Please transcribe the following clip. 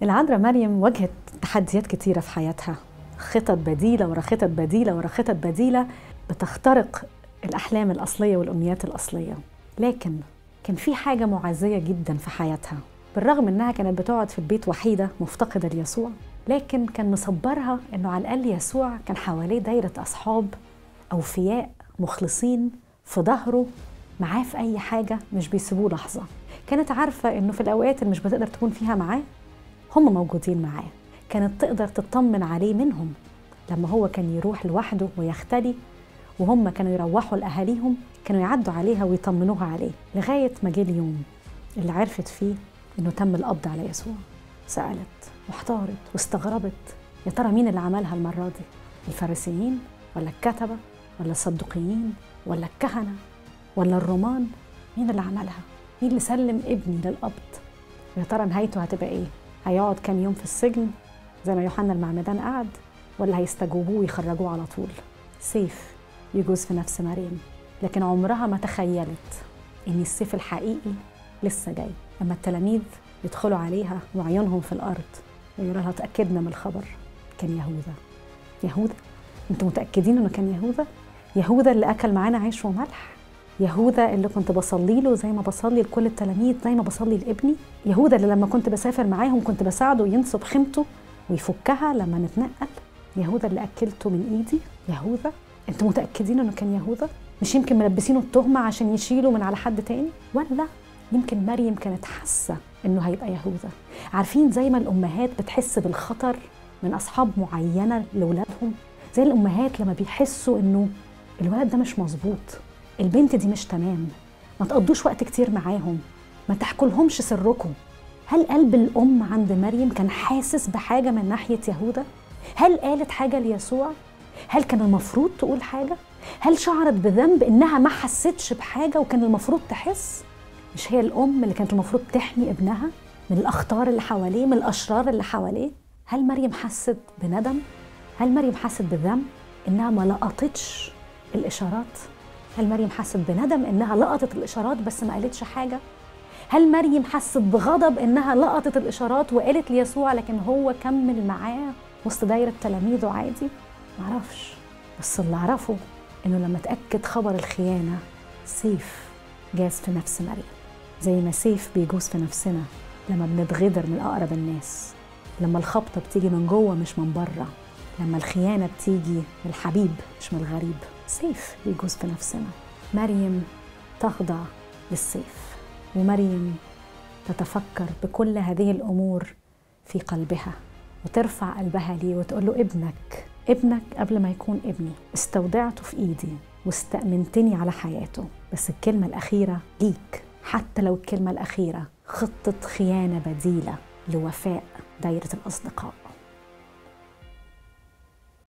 العذراء مريم واجهت تحديات كتيرة في حياتها خطط بديلة ورا خطط بديلة ورا خطط بديلة بتخترق الأحلام الأصلية والأمنيات الأصلية لكن كان في حاجة معزية جدا في حياتها بالرغم إنها كانت بتقعد في البيت وحيدة مفتقدة ليسوع لكن كان مصبرها إنه على الأقل يسوع كان حواليه دايرة أصحاب أوفياء مخلصين في ظهره معاه في أي حاجة مش بيسيبوه لحظة كانت عارفة إنه في الأوقات اللي مش بتقدر تكون فيها معاه هم موجودين معاه كانت تقدر تطمن عليه منهم لما هو كان يروح لوحده ويختلي وهم كانوا يروحوا لأهاليهم كانوا يعدوا عليها ويطمنوها عليه لغاية ما جه اليوم اللي عرفت فيه إنه تم القبض على يسوع سألت واحتارت واستغربت يا ترى مين اللي عملها المرة دي الفارسيين ولا الكتبة ولا الصدقيين ولا الكهنة ولا الرومان مين اللي عملها مين اللي سلم ابني للقبض يا ترى نهايته هتبقى ايه هيقعد كام يوم في السجن زي ما يوحنا المعمدان قعد ولا هيستجوبوه ويخرجوه على طول سيف يجوز في نفس مريم لكن عمرها ما تخيلت ان السيف الحقيقي لسه جاي لما التلاميذ يدخلوا عليها وعيونهم في الارض ويقولوا لها تاكدنا من الخبر كان يهوذا يهوذا انتوا متاكدين انه كان يهوذا يهوذا اللي اكل معانا عيش وملح يهوذا اللي كنت بصلي له زي ما بصلي لكل التلاميذ زي ما بصلي لابني يهوذا اللي لما كنت بسافر معاهم كنت بساعده ينصب خيمته ويفكها لما نتنقل يهوذا اللي اكلته من ايدي يهوذا انتوا متاكدين انه كان يهوذا مش يمكن ملبسينه التهمه عشان يشيله من على حد تاني ولا يمكن مريم كانت حاسه انه هيبقى يهوذا عارفين زي ما الامهات بتحس بالخطر من اصحاب معينه لاولادهم زي الامهات لما بيحسوا انه الولد ده مش مظبوط البنت دي مش تمام ما تقضوش وقت كتير معاهم ما تحكولهمش سركم هل قلب الام عند مريم كان حاسس بحاجه من ناحيه يهوذا هل قالت حاجه ليسوع هل كان المفروض تقول حاجه هل شعرت بذنب انها ما حستش بحاجه وكان المفروض تحس مش هي الام اللي كانت المفروض تحمي ابنها من الاخطار اللي حواليه من الاشرار اللي حواليه هل مريم حست بندم هل مريم حست بذنب انها ما لقطتش الاشارات هل مريم حست بندم انها لقطت الاشارات بس ما قالتش حاجه هل مريم حست بغضب انها لقطت الاشارات وقالت ليسوع لكن هو كمل معاه وسط دايره تلاميذه عادي معرفش بس اللي اعرفه انه لما اتاكد خبر الخيانه سيف جاز في نفس مريم زي ما سيف بيجوز في نفسنا لما بنتغدر من اقرب الناس لما الخبطه بتيجي من جوه مش من بره لما الخيانه بتيجي من الحبيب مش من الغريب سيف بيجوز في نفسنا مريم تخضع للسيف ومريم تتفكر بكل هذه الامور في قلبها وترفع قلبها ليه وتقول له ابنك ابنك قبل ما يكون ابني استودعته في ايدي واستأمنتني على حياته بس الكلمة الأخيرة ليك حتى لو الكلمة الأخيرة خطة خيانة بديلة لوفاء دايرة الأصدقاء